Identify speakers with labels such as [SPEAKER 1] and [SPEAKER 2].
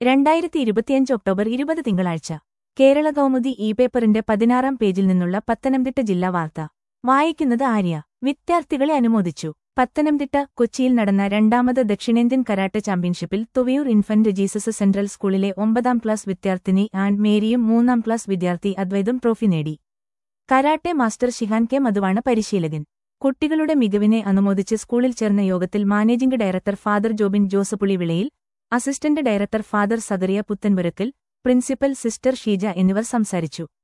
[SPEAKER 1] രണ്ടായിരത്തി ഇരുപത്തിയഞ്ച് ഒക്ടോബർ ഇരുപത് തിങ്കളാഴ്ച കേരള കൗമുദി ഇ പേപ്പറിന്റെ പതിനാറാം പേജിൽ നിന്നുള്ള പത്തനംതിട്ട ജില്ലാ വാർത്ത വായിക്കുന്നത് ആര്യ വിദ്യാർത്ഥികളെ അനുമോദിച്ചു പത്തനംതിട്ട കൊച്ചിയിൽ നടന്ന രണ്ടാമത് ദക്ഷിണേന്ത്യൻ കരാട്ടെ ചാമ്പ്യൻഷിപ്പിൽ തുവയൂർ ഇൻഫന്റ് ജീസസ് സെൻട്രൽ സ്കൂളിലെ ഒമ്പതാം ക്ലാസ് വിദ്യാർത്ഥിനി ആൻ മേരിയും മൂന്നാം ക്ലാസ് വിദ്യാർത്ഥി അദ്വൈതും ട്രോഫി നേടി കരാട്ടെ മാസ്റ്റർ ഷിഹാൻ കെ മധുവാണ് പരിശീലകൻ കുട്ടികളുടെ മികവിനെ അനുമോദിച്ച് സ്കൂളിൽ ചേർന്ന യോഗത്തിൽ മാനേജിംഗ് ഡയറക്ടർ ഫാദർ ജോബിൻ ജോസപ്പുളി വിളയിൽ assistant director father Zacharia Puthenpurathil principal sister Sheeja എന്നിവർ സംസാരിച്ചു